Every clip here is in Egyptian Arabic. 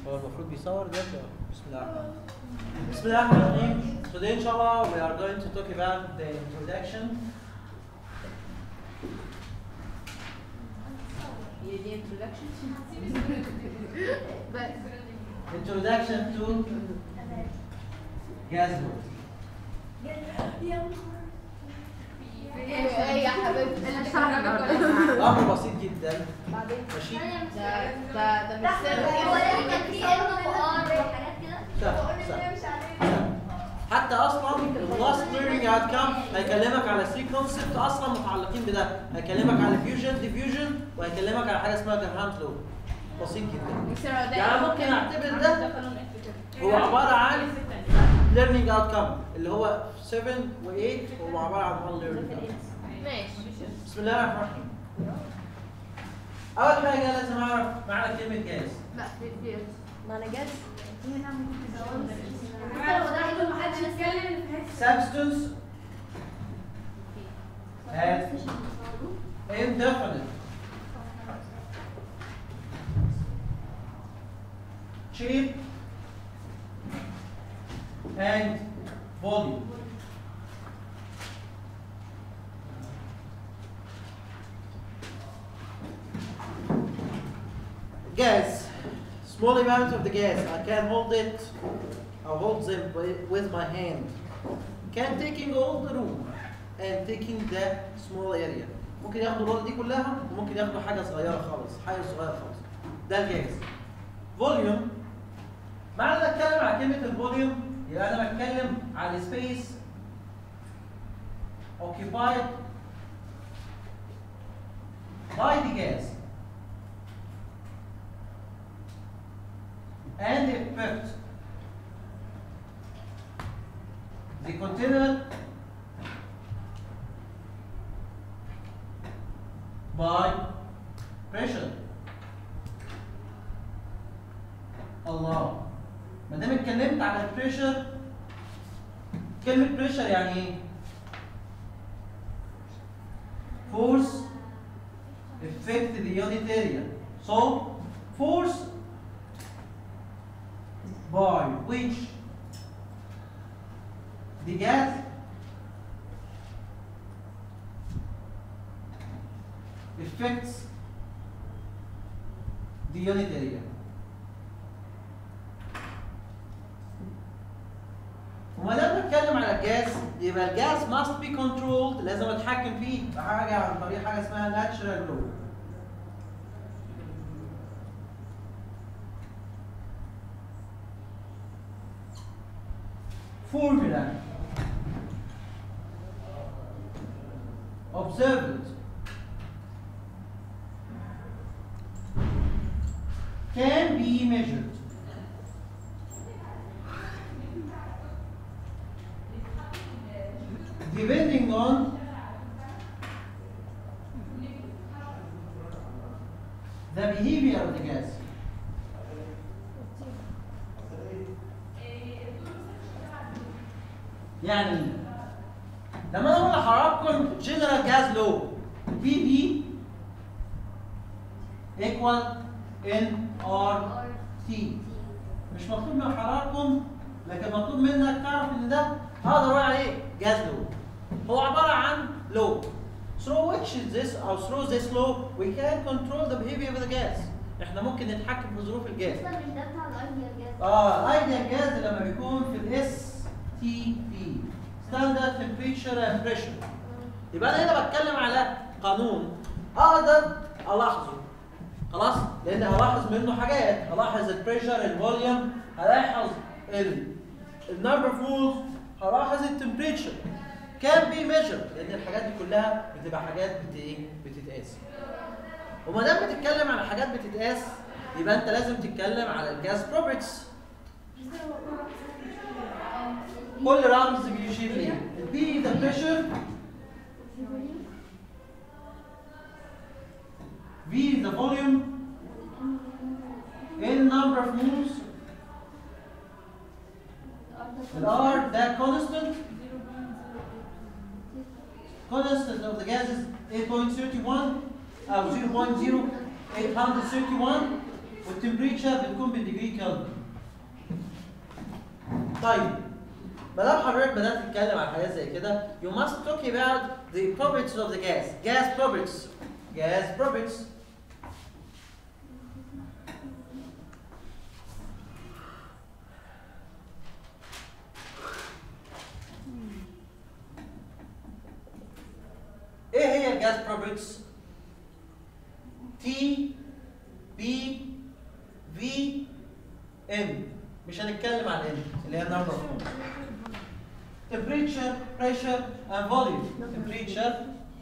هو المفروض بيصور ده بسم الله الرحمن الرحيم بسم الله الرحمن الرحيم today inshallah we are going to talk about the introduction هي دي introduction بس introduction to gas work ايه يا حبيبتي انا شرح النهارده امر بسيط جدا بعدين ماشي ده ده ده مش سر هو لازم كان في ان وار وحاجات كده سهل سهل سهل. حتى اصلا اللاست ليرنينج اوت كام هيكلمك على 3 كونسبت اصلا متعلقين بده هيكلمك على فيوجن ديفيوجن وهيكلمك على حاجه اسمها كارهانت لو بسيط جدا يعني ممكن اعتبر ده هو عباره عن ليرنينج اوت كام اللي هو 7 و8 هو عباره عن 1 ليرنينج ماشي بسم الله الرحمن الرحيم اول حاجه لازم اعرف معنى كلمه جاز لا في في ما انا جد حتى لو ده يقول محدش يتكلم substance and indefinite shape and volume gas small amount of the gas I can hold it I hold them wi- with my hand can taking all the room and taking the small area ممكن ياخدوا الرول دي كلها وممكن ياخدوا حاجه صغيره خالص حاجه صغيره خالص ده الجاز فوليوم معنى ان اتكلم على كلمه الفوليوم يبقى انا بتكلم على space occupied by the gas and effect the container by pressure الله ما دام اتكلمت على البريشر كلمة بريشر يعني ايه؟ force affect the unit area so force by which the gas affects the unit area. وما دام بنتكلم على الجاز يبقى الجاز must be controlled لازم اتحكم فيه بحاجه عن طريق حاجه اسمها natural law. formula observed can be measured depending on the behavior of the gas يعني لما انا اقول لحضراتكم جنرال جاز لو بي بي ايكوال ان ار تي مش مطلوب من حضراتكم لكن مطلوب منك تعرف ان ده هقدر اقول عليه جاز لو هو عباره عن لو through which is this or through this law we can control the behavior of the gas احنا ممكن نتحكم في ظروف الجاز اصلا مش ده بتاع الايديال جاز اه الايديال جاز لما بيكون في الاس تي بي ستاندرد تمبريتشر اند بريشر يبقى انا هنا بتكلم على قانون اقدر الاحظه خلاص لان هلاحظ منه حاجات هلاحظ البريشر الفوليوم هلاحظ النمبر اوف مولز هلاحظ التمبريتشر كان بي ميجر لان الحاجات دي كلها بتبقى حاجات بت ايه بتتقاس وما دام بتتكلم على حاجات بتتقاس يبقى انت لازم تتكلم على الجاز بروبرتيز كل رمز بيشير ليه البي ده بريشر V is the volume, N number of moves, the R that constant, constant of the gas is 8.31 أو 0.0831 والتمبريتشر بتكون بالديجري كلفن طيب ما دام حضرتك بدات تتكلم عن حاجات زي كده you must talk about the properties of the gas gas properties gas properties ايه هي الجاز بروبرتيز تي بي في ام مش هنتكلم عن ام اللي هي number of temperature pressure and volume temperature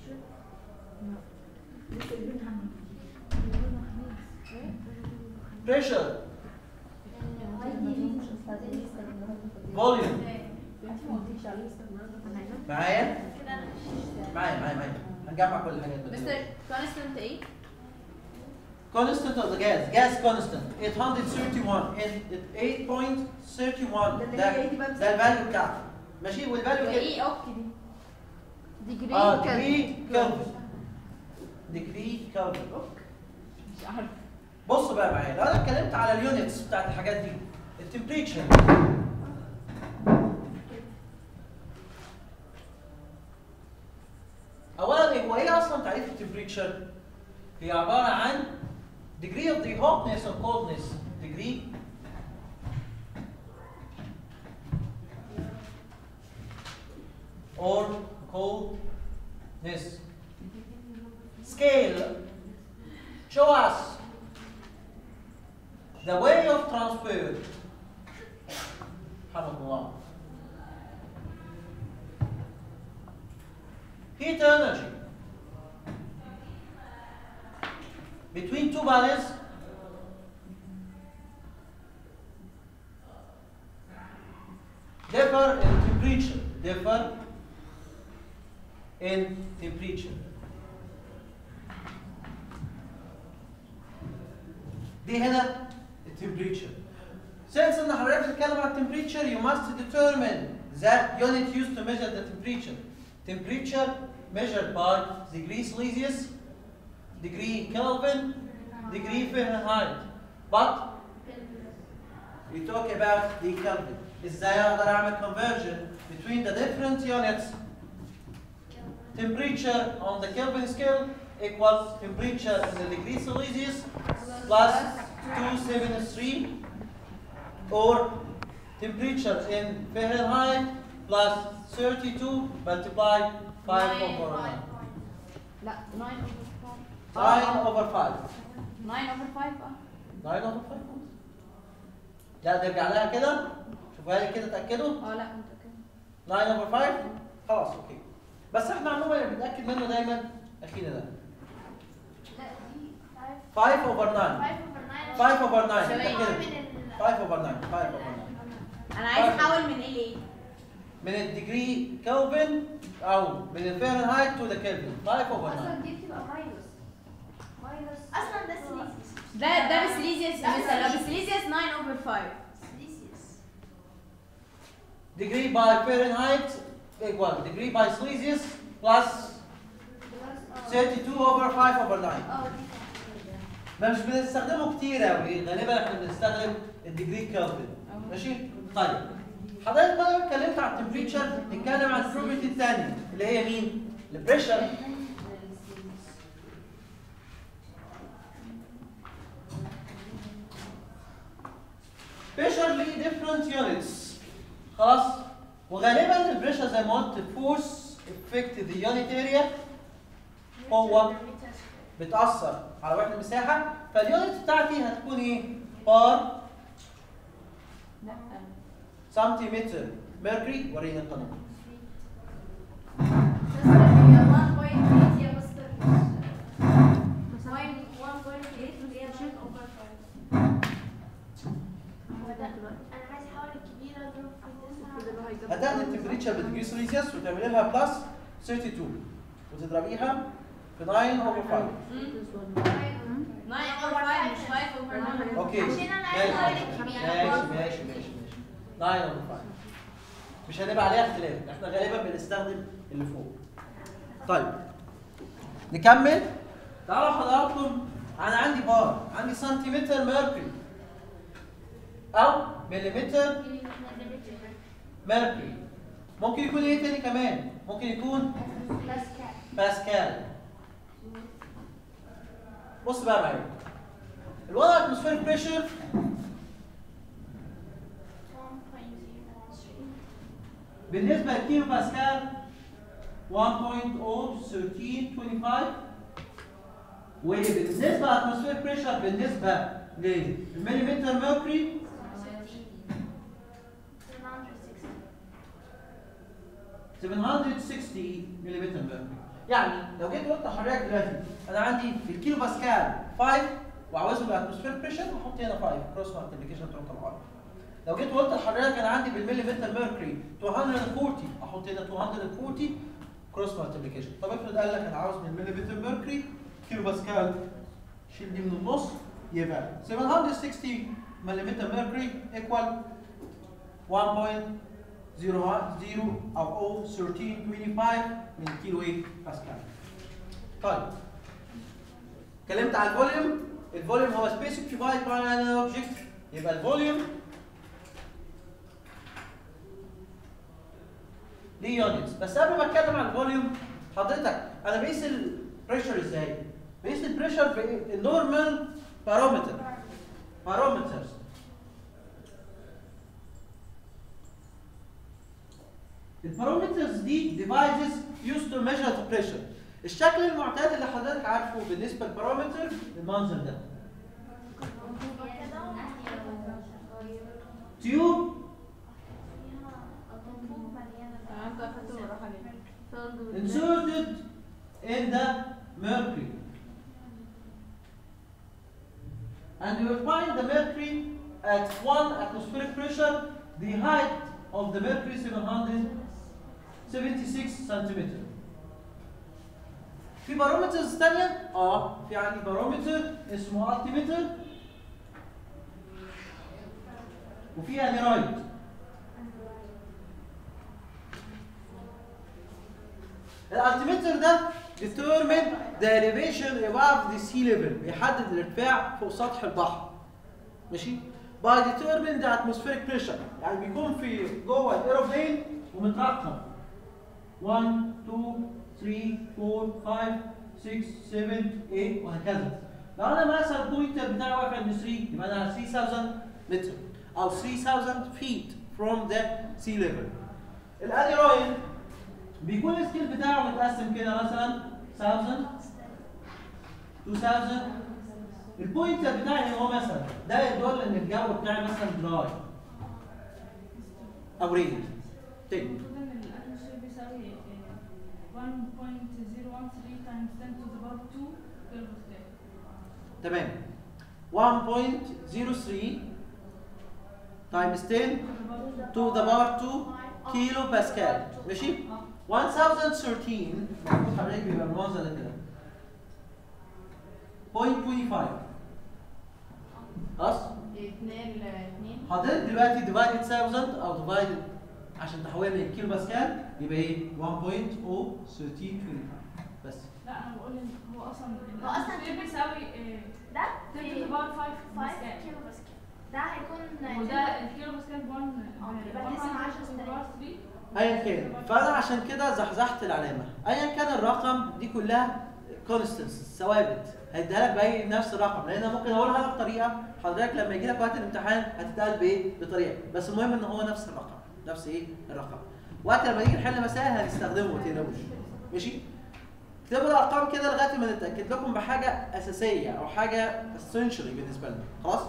pressure volume معايا معايا معايا معايا هنجمع كل الحاجات دي مستر كونستنت ايه؟ constant of the gas gas constant 831 and 8.31 ده ده الفاليو بتاعته ماشي والفاليو كده ايه اوك دي؟ ديجري اه كان- ديجري كلفن ديجري كلفن مش عارفه بص بقى معايا لو انا اتكلمت على اليونتس بتاعت الحاجات دي التمبريتشر اولا إيه- هو ايه اصلا تعريف التمبريتشر هي عباره عن degree of the hotness or coldness degree or coldness scale show us the way of transfer سبحان الله heat energy between two bodies differ in temperature differ in temperature دي هنا التمبريتشر since ان حضرتك بتتكلم على temperature you must determine that unit used to measure the temperature temperature measured by degree Celsius degree Kelvin degree Fahrenheit but we talk about the Kelvin ازاي اقدر اعمل conversion between the different units temperature on the Kelvin scale equals temperature in the degree Celsius plus 273 or temperature in Fahrenheit plus 32 multiplied 5 over 9. لا 9 over 5 9 over 5 9 over 5 اه 9 over 5 لا نرجع لها كده شوفها لي كده تاكدوا اه لا متأكدة 9 over 5 خلاص اوكي بس احنا عموما اللي بنتاكد منه دايما اخينا ده 5 over 9 5 over 9 ثواني. متاكدة 5 over 9 5 over 9 انا عايز احول من ايه لايه؟ من الديجري كلفن او من الفahrenheit تو ذا كلفن 5 over 9 اصلا دي بتبقى ماينس ماينس اصلا ده سيليسيوس ده ده بسليزيوس مثلا لو بسليزيوس 9 over 5 سيليسيوس degree by Fahrenheit equal degree by Celsius plus 32 over 5 over 9 اه دي ما مش بنستخدمه كتير قوي غالبا احنا بنستخدم الديجري كلفن ماشي طيب حضرتك بقى لو اتكلمت على التمبريتشر نتكلم عن البروبرتي الثانيه اللي هي مين البريشر بريشر ليه different units خلاص وغالبا البريشر زي ما قلت فورس افكت ذا يونت اريا هو بتأثر على وحدة المساحة فاليونت بتاعتي هتكون ايه؟ بار لا سنتيمتر ميركوري ورينا القانون انا عايز احول الكبيره اضرب في تسعه هتاخدي التمبريتشر بديجري سيلسيوس وتعملي لها بلس 32 وتضربيها في 9 اوفر 5 9 over 5 مش 5 over 9 اوكي عشان أنا عايزة أقول ماشي الكبيرة. ماشي ماشي ماشي ماشي 9 اوفر 5 مش هنبقى عليها اختلاف احنا غالبا بنستخدم اللي فوق طيب نكمل تعالوا حضراتكم انا عندي بار عندي سنتيمتر ميركوري او مليمتر ميركوري ممكن يكون ايه تاني كمان ممكن يكون باسكال بص بقى معايا الوضع الاتموسفيريك بريشر بالنسبه للكيلو باسكال 1.01325 وبالنسبه للاتموسفيريك بريشر بالنسبه للمليمتر ميركوري 760 ملم ميركوري يعني لو جيت قلت لحضرتك دلوقتي انا عندي الكيلو باسكال 5 وعاوزه بالاتموسفير بريشر هحط هنا 5 كروس مالتيبيكيشن تروح طبعا لو جيت قلت لحضرتك انا عندي بالمليمتر ميركوري 240 احط هنا 240 كروس مالتيبيكيشن طب افرض قال لك انا عاوز بالمليمتر ميركوري كيلو باسكال شيل دي من النص يبقى 760 ملم ميركوري ايكوال 1.00 او 0 1325 من كيلو ايه باسكال طيب اتكلمت على الفوليوم الفوليوم هو سبيس اوكيبايد باي ان اوبجكت يبقى الفوليوم ليه يونتس بس قبل ما اتكلم عن الفوليوم حضرتك انا بقيس البريشر ازاي؟ بقيس البريشر في النورمال بارومتر بارومترز البارامترز دي ديفايسز يوز تو ميجر ذا بريشر الشكل المعتاد اللي حضرتك عارفه بالنسبه للبارامتر المنظر ده تيوب انت اخدته بالراحه ليه؟ inserted in the mercury and you will find the mercury at 1 atmospheric pressure the height of the mercury 776 centimeter في بارومترز ثانية؟ اه في عندي بارومتر اسمه altimeter وفي انيرويد الالتيمتر ده determine the elevation above the sea level بيحدد الارتفاع فوق سطح البحر ماشي by determine the atmospheric pressure يعني بيكون في جوه الايروبلين ومترقم 1 2 3 4 5 6 7 8 وهكذا لو انا مثلا البوينتر بتاعي واقف عند 3 يبقى انا 3000 متر او 3000 feet from the sea level الانيرويد بيكون السكيل بتاعه متقسم كده مثلا 1000 2000 البوينتر بتاعي هو مثلا ده يدل ان الجو بتاعي مثلا دراي او رين تاني المفروض ان الاتموسفير بيساوي آه، 1.013 times 10 to the power 2 كيلو باسكال تمام 1.03 times 10 to the power 2 كيلو باسكال ماشي 1013 المفروض حضرتك بيبقى المنظر ده كده 0.25 خلاص اتنين اتنين حضرتك دلوقتي ديفايدد 1000 او ديفايدد عشان تحولها من الكيلو باسكال يبقى ايه 1.01325 بس لا انا بقول ان هو اصلا هو أصلاً الاتموسفير بيساوي آه، ده 10 to في the power 5 5 باسكال كيلو باسكال ده هيكون وده الكيلو باسكال ب 1 اه، يبقى 1 تسعة 10 عشر to the تلاقي. power 3 ايا كان فانا عشان كده زحزحت العلامه ايا كان الرقم دي كلها كونستنس ثوابت هيديها لك باي نفس الرقم لان أنا ممكن اقولها لك بطريقه حضرتك لما يجي لك وقت الامتحان هتتقال بايه بطريقه بس المهم ان هو نفس الرقم نفس ايه الرقم وقت لما نيجي نحل مسائل هنستخدمه ما تقلقوش ماشي اكتبوا الارقام كده لغايه ما نتاكد لكم بحاجه اساسيه او حاجه essentially بالنسبه لنا خلاص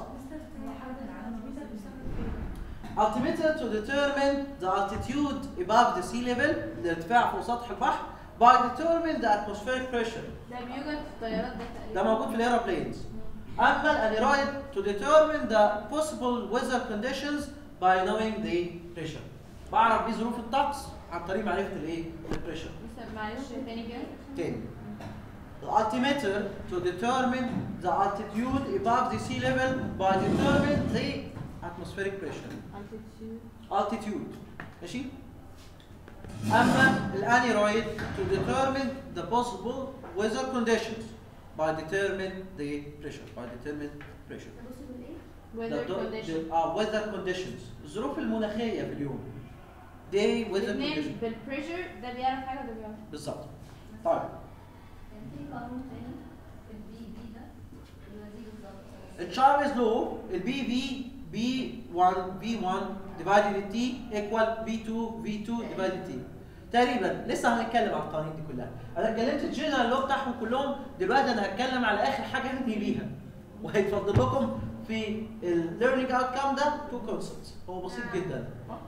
altimeter to determine the altitude above the sea level الارتفاع فوق سطح البحر by determine the atmospheric pressure ده بيوجد في الطيارات ده تقريبا ده موجود في الايروبلينز اما الانيرويد to determine the possible weather conditions by knowing the pressure بعرف بيه ظروف الطقس عن طريق معرفه الايه البريشر لسه معلش تاني كده تاني The altimeter to determine the altitude above the sea level by determine the atmospheric pressure altitude altitude ماشي اما الانيرويد to determine the possible weather conditions by determine the pressure by determine pressure weather the, condition the, uh, weather conditions الظروف المناخية في اليوم day weather الاثنين condition بالبريشر ده بيعرف حاجه وده بيعرف بالظبط طيب كان في قانون تاني في البي بي ده اللي هو دي بالظبط التشارلز لو البي في بي 1 في 1 ديفايدد تي ايكوال في 2 في 2 ديفايدد تي تقريبا لسه هنتكلم عن القوانين دي كلها انا اتكلمت الجنرال لو بتاعهم كلهم دلوقتي انا هتكلم على اخر حاجه هنهي بيها وهيتفضل لكم في الليرنينج اوت كام ده تو كونسبتس هو بسيط جدا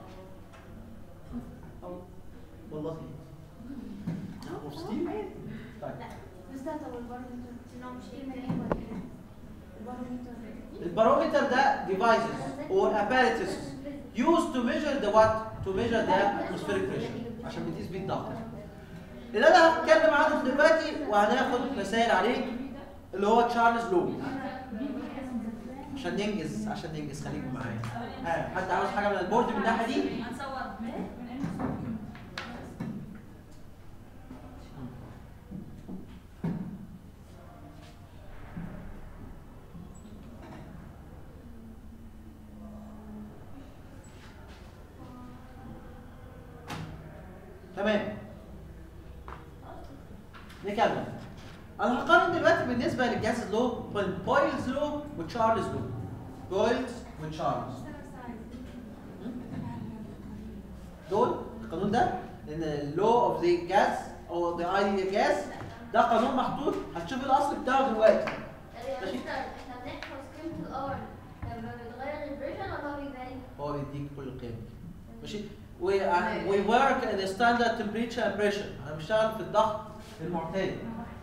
والله مبسوطين طيب بس ده طب البارومتر انه مش ايه من ايه ولا ايه؟ البارومتر البارومتر ده devices or apparatus used to measure the what? To measure the atmospheric pressure عشان بتقيس بيه الضغط. اللي انا هتكلم عنه دلوقتي وهناخد مسائل عليه اللي هو تشارلز لو عشان ننجز عشان ننجز خليكم معايا. ها حد عاوز حاجه من البورد من الناحيه دي؟ هنصور من اين تمام. نكمل. انا هقارن دلوقتي بالنسبه للجهاز لو بين بويلز لو وتشارلز لو. بويلز وتشارلز. دول القانون ده لان اللو اوف ذا جاز او ذا اي جاز ده قانون محطوط هتشوف الاصل بتاعه دلوقتي ماشي. احنا بنحفظ قيمة الار لما بيتغير البريشر ولا هو بيبان؟ هو بيديك كل القيم ماشي we uh, we work in a standard temperature and pressure انا بشتغل في الضغط المعتاد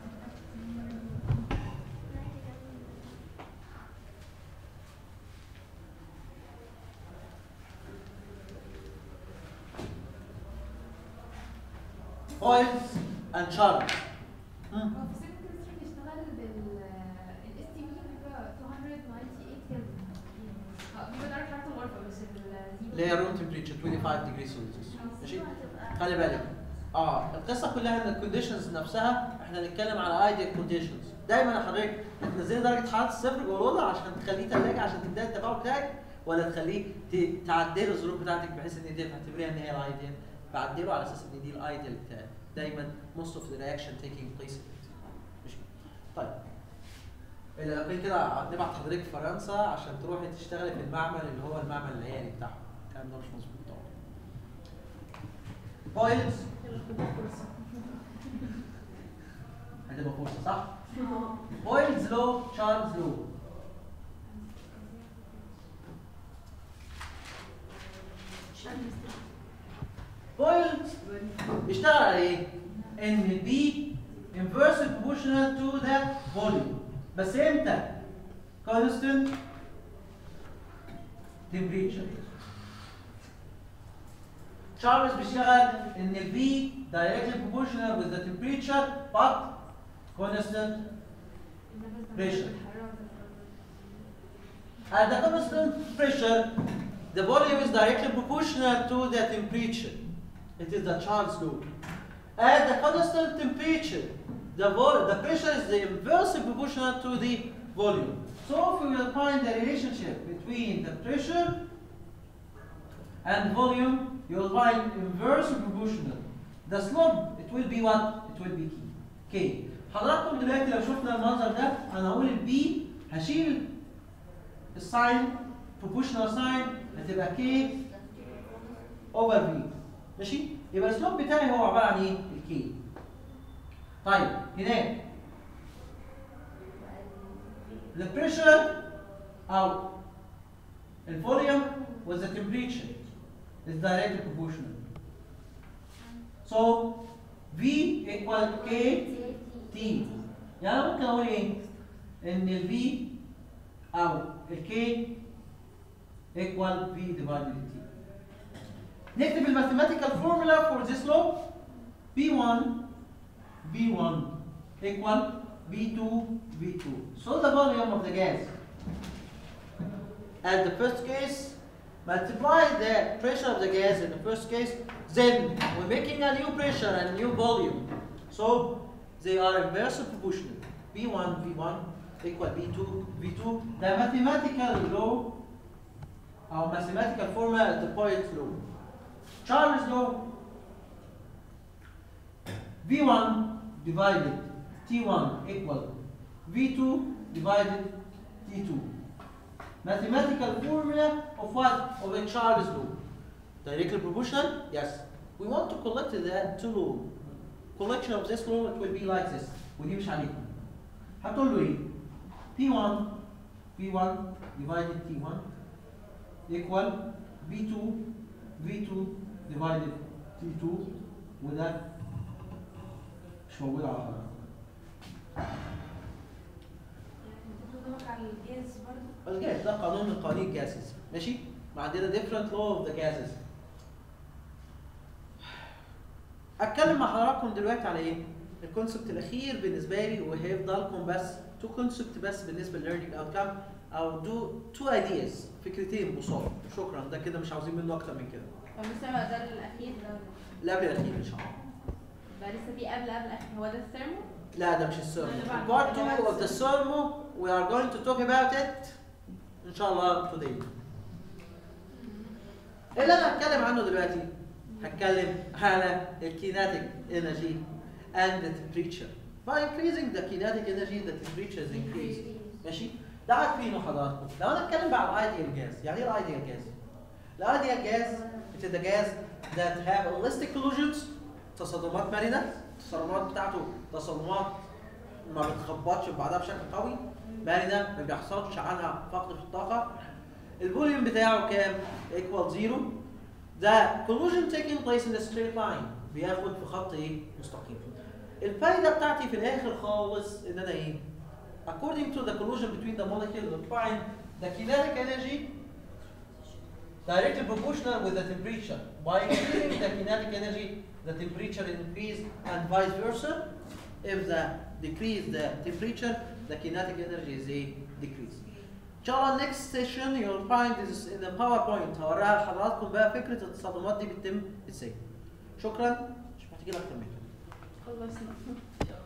oils and charms مم. هو في سيكل كيمستري بيشتغل بال الاس تي بي بيبقى 298 كلفن اه بيبقى درجة حرارة الغرفة مش ال اللي هي room temperature 25 degrees Celsius ماشي خلي بالك اه القصه كلها ان الكونديشنز نفسها احنا هنتكلم على ايديال كونديشنز دايما يا حضرتك بتنزلي درجه حراره الصفر جوه الاوضه عشان تخليه ثلاجه عشان تبداي التفاعل بتاعك ولا تخليه ت- تعدلي الظروف بتاعتك بحيث ان دي تعتبريها ان هي الايديال بعدله على اساس ان دي الايديال بتاعك دايما most of the reaction taking place in it ماشي طيب الا غير كده نبعت حضرتك فرنسا عشان تروحي تشتغلي في المعمل اللي هو المعمل العيالي بتاعهم الكلام ده مش مظبوط طبعا بويلز هتبقى فرصه صح؟ بويلز لو تشارلز لو بويلز بيشتغل على ايه؟ ان البي inversely proportional to the volume بس امتى؟ constant temperature تشارلز بيشتغل ان ال V directly proportional with the temperature but constant pressure. At the constant pressure, the volume is directly proportional to the temperature. It is the Charles law. At the constant temperature, the, vol- the pressure is the inversely proportional to the volume. So if we will find the relationship between the pressure and volume, you will find inversely proportional. The slope, it will be what? It will be K. K. حضراتكم دلوقتي لو شفنا المنظر ده انا هقول البي هشيل الساين proportional sign هتبقى K over V ماشي؟ يبقى السلوب بتاعي هو عبارة عن ايه؟ الكي. طيب هناك البريشر او الفوليوم with the temperature is directly proportional. So V equal K T يعني أنا ممكن اقول ايه؟ ان ال V او ال K equal V divided T. نكتب الماثيماتيكال فورمولا for this law B1 B1 equal B2 B2. So the volume of the gas at the first case multiply the pressure of the gas in the first case then we're making a new pressure and new volume so they are inversely proportional B1 V1 equal B2 V2 ده mathematical law أو mathematical formula the Poyet law Charles law V1 divided T1 equal V2 divided T2 mathematical formula of what? Of a Charles law directly proportional? Yes. We want to collect the two law. Collection of this law it will be like this. ودي مش عليكم. هتقول له ايه؟ P1 V1 divided T1 equal V2 V2 divided T2 وده مش موجود على حضرتك. قدامك على الجاز برضه الجاز ده قانون من قوانين الجاسز ماشي؟ ما عندنا different law of the gases. اتكلم مع حضراتكم دلوقتي على ايه؟ الكونسبت الاخير بالنسبه لي وهيفضل لكم بس تو كونسبت بس بالنسبه لليرنينج اوتكم او دو تو ايدياز فكرتين بساط شكرا ده كده مش عاوزين منه اكتر من كده طب لسه ما ده الاخير ده لا بالاخير ان شاء الله بقى لسه في قبل قبل الاخير هو ده الثيرمو لا ده مش السيرمو اللي بعد- part 2 اللي بعد of the sermon we are going to talk about it ان شاء الله today ايه اللي انا هتكلم عنه دلوقتي هتكلم على الكيناتيك energy and the temperature by increasing the kinetic energy the temperature is increased ماشي ده عارفينه حضراتكم لو انا اتكلم بقى على الايديال جاز يعني ايه الايديال جاز الايديال جاز it is the gas that have elastic collisions تصادمات مرنه التصادمات بتاعته تصادمات ما بتخبطش في بعضها بشكل قوي مرنه ما بيحصلش عنها فقد في الطاقه الفوليوم بتاعه كام؟ equal زيرو ده collision taking place in a straight line بياخد في خط ايه؟ مستقيم الفايده بتاعتي في الاخر خالص ان انا ايه؟ according to the collision between the molecules we find the kinetic energy directly proportional with the temperature. By increasing the kinetic energy, the temperature increase and vice versa. If the decrease the temperature, the kinetic energy is a decrease. إن شاء الله next session you'll find this in the PowerPoint هوريها لحضراتكم بقى فكرة التصادمات دي بتتم ازاي. شكرا مش محتاجين أكتر من كده. خلصنا